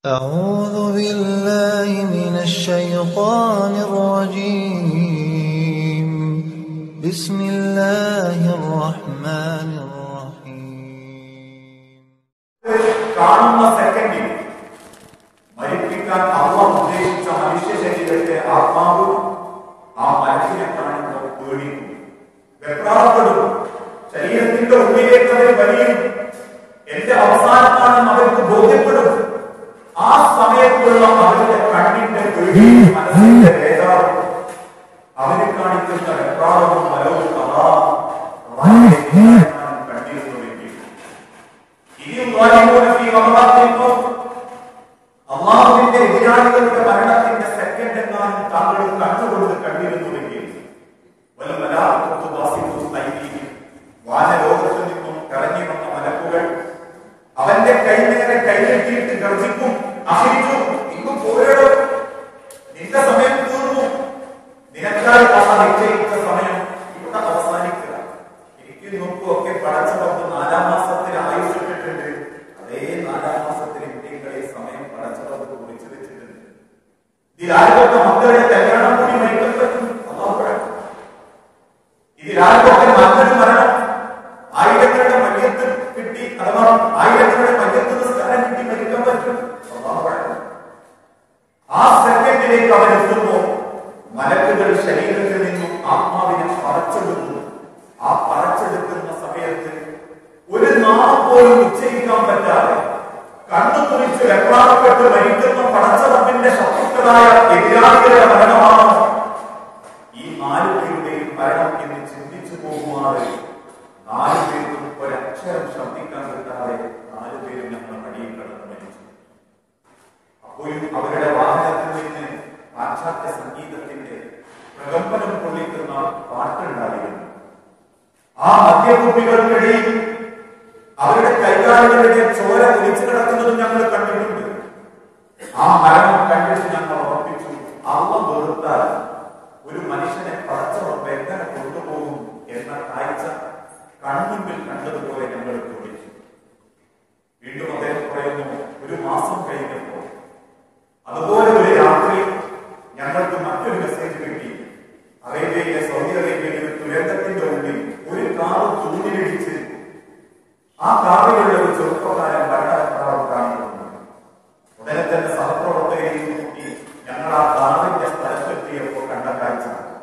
أعوذ بالله من الشيطان الرجيم بسم الله الرحمن الرحيم കാണുന്ന സെക്കൻഡിൽ മരിപ്പിക്കാൻ അള്ളാഹ് ഉദ്ദേശിച്ച മനുഷ്യ ശരീരത്തെ ആത്മാവ് ആ മനുഷ്യനെ കാണുമ്പോൾ പേടിക്കും വെപ്രാളപ്പെടും ശരീരത്തിന്റെ ഉള്ളിലേക്ക് അവർ വലിയും എന്റെ അവസാനത്താണെന്ന് അവർക്ക് ബോധ്യപ്പെടും ആ സമയത്തുള്ള അവരുടെ കണ്ണിന്റെ പേടി മനസ്സിന്റെ വേദാവും അവരെ കാണിക്കുന്ന വെപ്രാളവും മലവും കഥാ കണ്ടിരുന്നുവെങ്കിൽ ഇനിയും വാലിമൂന ഫീ വമറാത്തിൽക്കും അള്ളാഹുവിന്റെ എതിരാളികളുടെ മരണത്തിന്റെ സെക്കൻഡ് എങ്ങാനും താങ്കൾ കണ്ടുകൊണ്ട് കണ്ടിരുന്നുവെങ്കിൽ വൽ മലാഅത്തു ബാസിത്തു ഐദീഹിം. വാനലോകത്ത് നിന്നും ഇറങ്ങി വന്ന മലക്കുകൾ അവന്റെ കൈനേരെ കൈകെട്ടിയിട്ട് ഗർജിക്കും അഹിച്ചു ഇങ്ങ് പോരടോ നിന്റെ സമയം തീർന്നു നിനക്കായി അള്ള നിശ്ചയിച്ച സമയം ഇവിടെ അവസാനിക്കുക എനിക്ക് നോക്കുമൊക്കെ പടച്ചവർക്ക് നാലാം മാസത്തിൽ ആയുഷിട്ടിട്ടുണ്ട് അതേ നാലാം മാസത്തിൽ ഇന്ത്യകളെ സമയം പടച്ചവർക്ക് കുറിച്ച് വെച്ചിട്ടുണ്ട് ഇതിലാർക്കൊക്കെ മക്കളുടെ കല്യാണം കൂടി മരിക്കാൻ പറ്റും അള്ളാഹുവാണ്. ഇതിലാർക്കൊക്കെ നല്ലൊരു മരണം ആയിരങ്ങളുടെ മയ്യത്ത് കിട്ടി അഥവാ ആയിരങ്ങളുടെ മയ്യത്ത് നിസ്കാരം കിട്ടി മരിക്കാൻ പറ്റും അള്ളാഹുവാണ്. ആ സെക്കൻഡിലേക്ക് അവൻ എത്തുമ്പോൾ മലക്കുകൾ ശരീരത്തിൽ നിന്നും ആത്മാവിനെ പറച്ചെടുക്കുന്നു ആ പറച്ചെടുക്കുന്ന സമയത്ത് ഒരു നാം പോലും നിശ്ചയിക്കാൻ പറ്റാതെ കണ്ണു കുറിച്ച് വെപ്രാളപ്പെട്ട് മരിക്കുന്ന പടച്ചറപ്പിന്റെ ശത്രുക്കളായ എതിരാളികളുടെ മരണമാണോ ഈ നാലു പേരുടെയും മരണം എന്ന് ചിന്തിച്ചു പോകുമാറ് നാലു പേർക്കും ഒരക്ഷരം ശബ്ദിക്കാൻ കിട്ടാതെ നാലു പേരും ഞങ്ങൾ അടിയിൽ കിടന്ന് മരിച്ചു അപ്പോഴും അവരുടെ വാഹനത്തിൽ നിന്ന് പാശ്ചാത്യ സംഗീതത്തിന്റെ പ്രകമ്പനം കൊള്ളിക്കുന്ന പാട്ടുണ്ടായിരുന്നു ആ മദ്യകുപ്പികൾക്കിടയിൽ അവരുടെ കൈകാലുകളുടെ ചോര ഒലിച്ചു കിടക്കുന്നതും ഞങ്ങൾ കണ്ടിട്ടുണ്ട് ആ മരണം കണ്ടിട്ട് ഞങ്ങൾ ഉറപ്പിച്ചു അള്ള വെറുത്താൽ ഒരു മനുഷ്യനെ പടച്ചവർക്ക് എങ്ങനെ കൊണ്ടുപോകും എന്ന കാഴ്ച കൺമുമ്പിൽ കണ്ടതുപോലെ ഞങ്ങൾ ചോദിച്ചു വീണ്ടും അദ്ദേഹം പറയുന്നു ഒരു മാസം കഴിഞ്ഞപ്പോൾ അതുപോലെ ഒരു രാത്രി ഞങ്ങൾക്ക് മറ്റൊരു മെസ്സേജ് കിട്ടി അറേബ്യയിലെ സൗദി അറേബ്യയിലെ ഒരു ദുരന്തത്തിന്റെ ഉള്ളിൽ ഒരു കാറ് തൂണിലിടിച്ച് ആ കാറിലുള്ള ഒരു ചെറുപ്പക്കാരൻ മരണപ്രാവ് കാണിക്കുന്നു ഉടനെ തന്നെ സഹപ്രവർത്തകരെയും കൂട്ടി ഞങ്ങൾ ആ കാറിന്റെ സ്ഥലത്തെത്തിയപ്പോൾ കണ്ട കാഴ്ച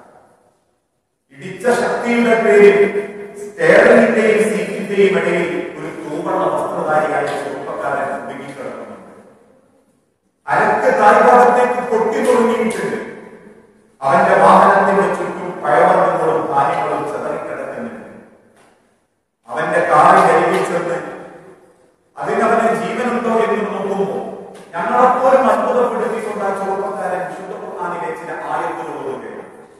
ഇടിച്ച ശക്തിയുടെ പേരിൽ സ്റ്റേറിംഗിന്റെയും സീറ്റിന്റെയും ഇടയിൽ ഒരു തൂവള്ള വസ്ത്രധാരിയായ ചെറുപ്പക്കാരൻ ഒതുങ്ങിക്കിടക്കുന്നുണ്ട് അരക്ക് താഴ്ഭാഗത്തേക്ക് പൊട്ടി തുടങ്ങിയിട്ടുണ്ട് അവന്റെ വാഹനത്തിന്റെ ചുറ്റും പഴവർഗ്ഗങ്ങളും ധാന്യങ്ങളും ചെതറിക്കിടക്കുന്നുണ്ട് അവന്റെ കാറിൽ അരികിൽ ചെന്ന് അതിനവന് ജീവനുണ്ടോ എന്ന് നോക്കുമ്പോൾ ഞങ്ങളെപ്പോലും അത്ഭുതപ്പെടുത്തിക്കൊണ്ട് ആ ചെറുപ്പക്കാരൻ വിശുദ്ധ ഖുർആനിലെ ചില ആയത്തുകൾ ഓതുകയാണ്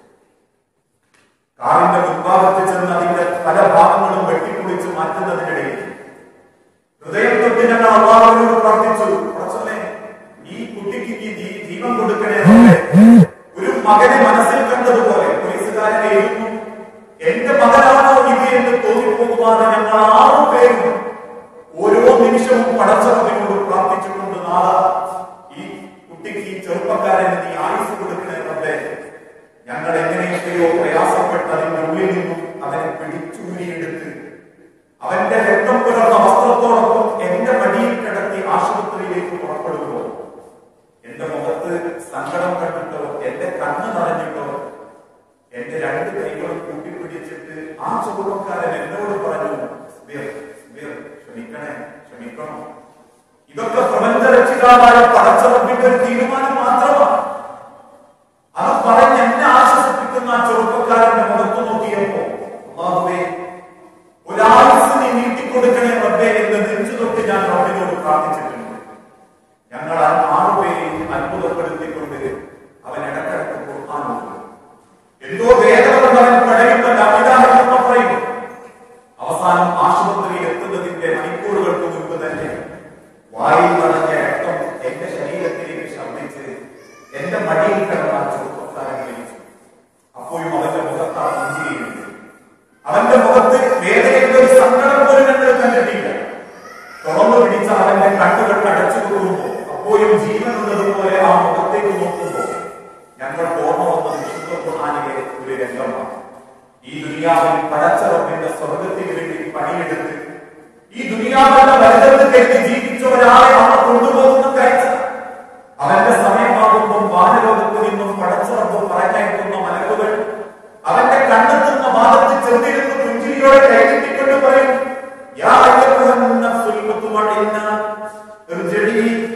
കാറിന്റെ മുൻഭാഗത്ത് ചെന്ന് അതിന്റെ പല ഭാഗങ്ങളും വെട്ടിപ്പൊളിച്ച് മാറ്റുന്നതിനിടയിൽ ഹൃദയം തൊട്ട് ഞങ്ങൾ അള്ളാഹുവിനോട് പ്രാർത്ഥിച്ചു കുറച്ചല്ലേ ഈ കുട്ടിക്ക് ഈ ജീ- ജീവൻ കൊടുക്കണേ റബ്ബേ. ഒരു മകനെ മനസ്സിൽ കണ്ടതുപോലെ പോലീസുകാരൻ എഴുതുന്നു എന്റെ മകനാണോ ഇത് എന്ന് തോന്നിപ്പോകുമാറ് ഞങ്ങൾ ആറു പേരും ഓരോ നിമിഷവും പടച്ചവനോട് പ്രാർത്ഥിച്ചുകൊണ്ട് നാളെ ഈ കുട്ടിക്ക് ഈ ചെറുപ്പക്കാരന് നീ ആയുസ് കൊടുക്കണേ റബ്ബേ ഞങ്ങൾ എങ്ങനെയൊക്കെയോ പ്രയാസപ്പെട്ട് അതിന്റെ ഉള്ളിൽ നിന്നും അവനെ പിടിച്ചൂരിയെടുത്ത് അവന്റെ രക്തം പുലർന്ന വസ്ത്രത്തോടൊപ്പം എന്റെ മടിയിൽ കിടത്തി ആശുപത്രിയിലേക്ക് പുറപ്പെടുമ്പോൾ എന്റെ മുഖത്ത് സങ്കടം കണ്ടിട്ടോ എന്റെ കണ്ണ് നിറഞ്ഞിട്ടോ എന്റെ രണ്ട് കൈകളും കൂട്ടിപ്പിടിച്ചിട്ട് ആ ചെറുപ്പക്കാരൻ എന്നോട് പറഞ്ഞു "സ്ബിർ, സ്ബിർ, ക്ഷമിക്കണേ ക്ഷമിക്കണം ഇതൊക്കെ പ്രപഞ്ചരക്ഷിതാവായ പടച്ചറപ്പിന്റെ ഒരു തീരുമാനം മാത്രമാണ് അത് പറഞ്ഞ് എന്നെ ആശ്വസിപ്പിക്കുന്ന ആ ചെറുപ്പക്കാരന്റെ മുഖത്ത് നോക്കിയപ്പോ അള്ളാഹുവേ ഒരായുസ് നീ നീട്ടിക്കൊടുക്കണേ റബ്ബേ എന്ന് നെഞ്ചു തൊട്ട് ഞാൻ റബ്ബിനോട് പ്രാർത്ഥിച്ചിട്ടുണ്ട് ഞങ്ങൾ ആ ആറുപേരെയും അത്ഭുതപ്പെടുത്തിക്കൊണ്ട് അവൻ ഇടക്കിടക്ക് ഖുർആാനോട് എന്തോ വേദന കൊണ്ട് അവൻ പടയുന്ന ലഭിതാഹെന്ന് പറയും അവസാനം ആശുപത്രിയിൽ എത്തുന്നതിന്റെ മണിക്കൂറുകൾക്ക് മുൻപ് തന്നെ വായിൽ നടന്ന രക്തം എന്റെ ശരീരത്തിലേക്ക് ശബ്ദിച്ച്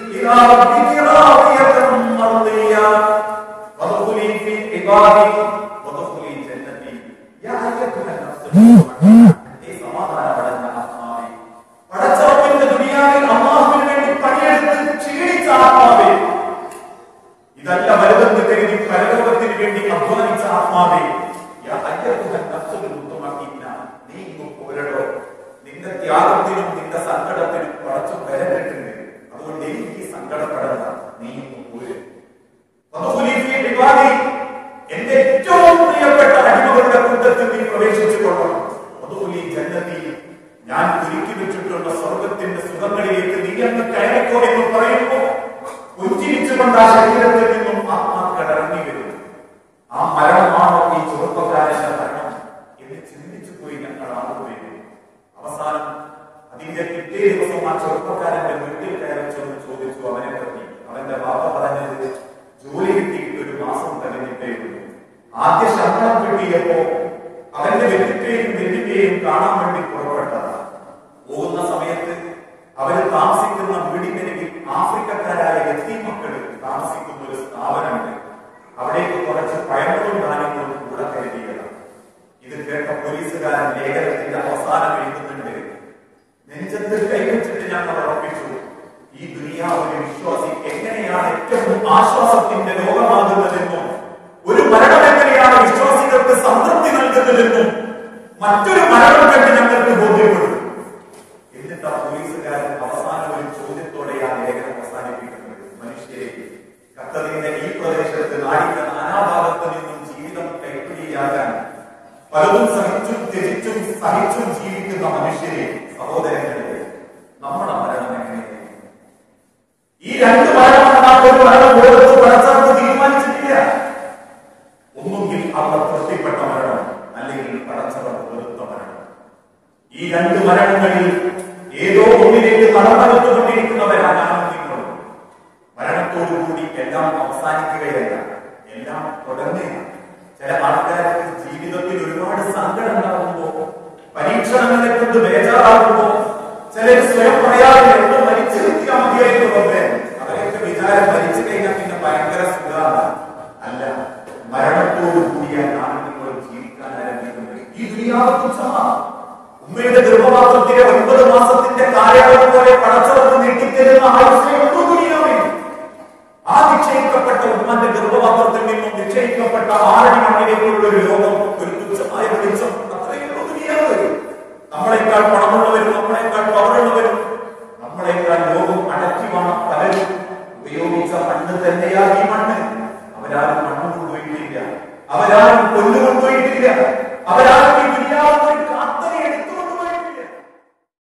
إلى ربك راضية مرضية وادخلي في عبادي وادخلي جنتي يا أيتها النفس المطمئنة ഈ സമാധാനപ്പെടുന്ന ആത്മാവേ പടച്ചവന്റെ ദുനിയാവിൽ അള്ളാഹുവിന് വേണ്ടി പണിയെടുത്ത് ക്ഷീണിച്ച ആത്മാവേ ഇതല്ല വലുതെന്ന് കരുതി പരലോകത്തിന് വേണ്ടി അധ്വാനിച്ച ആത്മാവേ യാ അയ്യത്തുഹൻ നഫ്സുൽ മുത്തമഇന്ന നീ ഇങ്ങ് പോരടോ നിന്റെ ത്യാഗത്തിനും നിന്റെ സങ്കടത്തിനും പടച്ചു വരണ്ടിട്ടുണ്ട് അതുകൊണ്ട് എനിക്ക് ഈ സങ്കടപ്പെടണ്ട നീ ഇങ്ങ് പോര് വദഖുലി ഫീ ഇബാദി എന്റെ ഏറ്റവും പ്രിയപ്പെട്ട അടിമകളുടെ കൂട്ടത്തിൽ നീ പ്രവേശിച്ചു കൊള്ളണം വദഖുലി ജന്നതി ഞാൻ ഒരുക്കി വെച്ചിട്ടുള്ള സ്വർഗത്തിന്റെ സുഖങ്ങളിലേക്ക് നീ അങ്ങ് കയറിക്കോ എന്ന് പറയുമ്പോൾ പുഞ്ചിരിച്ചുകൊണ്ട് ആ ശരീരത്തിൽ നിന്നും ആത്മാക്കൾ ഇറങ്ങി വരും ആ മരണമാണോ ഈ ചെറുപ്പക്കാരന്റെ മരണം എന്ന് ചിന്തിച്ചു പോയി ഞങ്ങൾ ആളുപോയി അവസാനം അതിന്റെ പിറ്റേ ദിവസം ആ ചെറുപ്പക്കാരന്റെ വീട്ടിൽ കയറി ചെന്ന് ചോദിച്ചു അവനെ പറ്റി അവന്റെ ബാബ പറഞ്ഞത് ജോലി കിട്ടിയിട്ട് ഒരു മാസം കഴിഞ്ഞിട്ടേ ഉള്ളൂ ആദ്യ ശമ്പളം കിട്ടിയപ്പോ അവന്റെ വ്യക്തിത്തെയും വ്യക്തിത്തെയും കാണാൻ വേണ്ടി പുറപ്പെട്ടതാണ് പോകുന്ന സമയത്ത് അവര് താമസിക്കുന്ന വീടിനരികിൽ ആഫ്രിക്കക്കാരായ എത്തി മക്കൾ താമസിക്കുന്ന ഒരു സ്ഥാപനമുണ്ട് അവിടേക്ക് കുറച്ച് പഴങ്ങളും ധാന്യങ്ങളും കൂടെ കരുതിയതാണ് ഇത് കേട്ട പോലീസുകാരൻ ലേഖനത്തിന്റെ അവസാനം എഴുതുന്നുണ്ട് നെഞ്ചത്ത് കൈവച്ചിട്ട് ഞങ്ങൾ ഉറപ്പിച്ചു ഈ ദുനിയാവിലെ വിശ്വാസി എങ്ങനെയാണ് ഏറ്റവും ആശ്വാസത്തിന്റെ ലോകമാകുന്നതെന്നും ഒരു മരണം എങ്ങനെയാണ് വിശ്വാസികൾക്ക് സംതൃപ്തി നൽകുന്നതെന്നും മറ്റൊരു മരണം കണ്ട് ഞങ്ങൾക്ക് ബോധ്യപ്പെടും എന്നിട്ട് ആ പോലീസുകാരൻ അവസാനം ഒരു ചോദ്യത്തോടെയാണ് ലേഖനം അവസാനിപ്പിക്കുന്നത് മനുഷ്യരെ കത്തതിന്റെ ഈ പ്രദേശത്ത് നാടിന്റെ നാനാഭാഗത്ത് നിന്നും ജീവിതം കൈപ്പിടിയാകാൻ പലതും സഹിച്ചും ത്യജിച്ചും സഹിച്ചും ജീവിക്കുന്ന മനുഷ്യരെ സഹോദരങ്ങളെ നമ്മുടെ മരണം എങ്ങനെയായിരിക്കും ഈ രണ്ട് മരണമല്ലാത്ത ഒരു മരണം ലോകത്ത് പടച്ചവർക്ക് തീരുമാനിച്ചിട്ടില്ല ഒന്നുകിൽ അവർ തൃപ്തിപ്പെട്ട മരണം അല്ലെങ്കിൽ പടച്ചവർ വെറുത്ത മരണം ഈ രണ്ട് മരണങ്ങളിൽ ഏതോ ഒന്നിലേക്ക് നടന്നെടുത്തുകൊണ്ടിരിക്കുന്നവരാണ് ഞാനും നിങ്ങളും മരണത്തോടുകൂടി എല്ലാം അവസാനിക്കുകയല്ല എല്ലാം തുടങ്ങുകയാണ് ചില ആൾക്കാർക്ക് ജീവിതത്തിൽ ഒരുപാട് സങ്കടം ഉണ്ടാകുമ്പോ പരീക്ഷണങ്ങളെ കൊണ്ട് ബേജാറാകുമ്പോ ചിലർ സ്വയം പറയാതെ എന്തോ മരിച്ചു കിട്ടിയാൽ മതിയായിരുന്നു റബ്ബേ അവരൊക്കെ വിചാരം മരിച്ചു കഴിഞ്ഞാൽ പിന്നെ ഭയങ്കര സുഖമാണ് അല്ല മരണത്തോടു കൂടിയാണ് ഞാനും നിങ്ങളും ജീവിക്കാൻ ആരംഭിക്കുന്നത് ഈ ദുനിയാവ് തുച്ഛമാണ് ഉമ്മയുടെ ഗർഭപാത്രത്തിലെ ഒൻപത് മാസത്തിന്റെ കാലയളവ് പോലെ പടച്ചവർക്ക് നീട്ടിത്തരുന്ന ആയുസ്സേ ഉള്ളൂ ദുനിയാവിൽ ആ നിശ്ചയിക്കപ്പെട്ട ഉമ്മന്റെ ഗർഭപാത്രത്തിൽ നിന്നും നിശ്ചയിക്കപ്പെട്ട ആറടി മണ്ണിലേക്കുള്ള ഒരു ലോകം ഒരു തുച്ഛമായ വെളിച്ചം അത്രയുള്ള ദുനിയാവ് നമ്മളെക്കാൾ പണമുള്ളവരും നമ്മളെക്കാൾ പവറുള്ളവരും നമ്മളെക്കാൾ ലോകം അടക്കി വന്ന പലരും ഉപയോഗിച്ച മണ്ണ് തന്നെയാ ഈ മണ്ണ് അവരാരും മണ്ണ് കൊണ്ടുപോയിട്ടില്ല അവരാരും കൊല്ലു കൊണ്ടുപോയിട്ടില്ല അവരാരും ഈ ദുനിയാവ്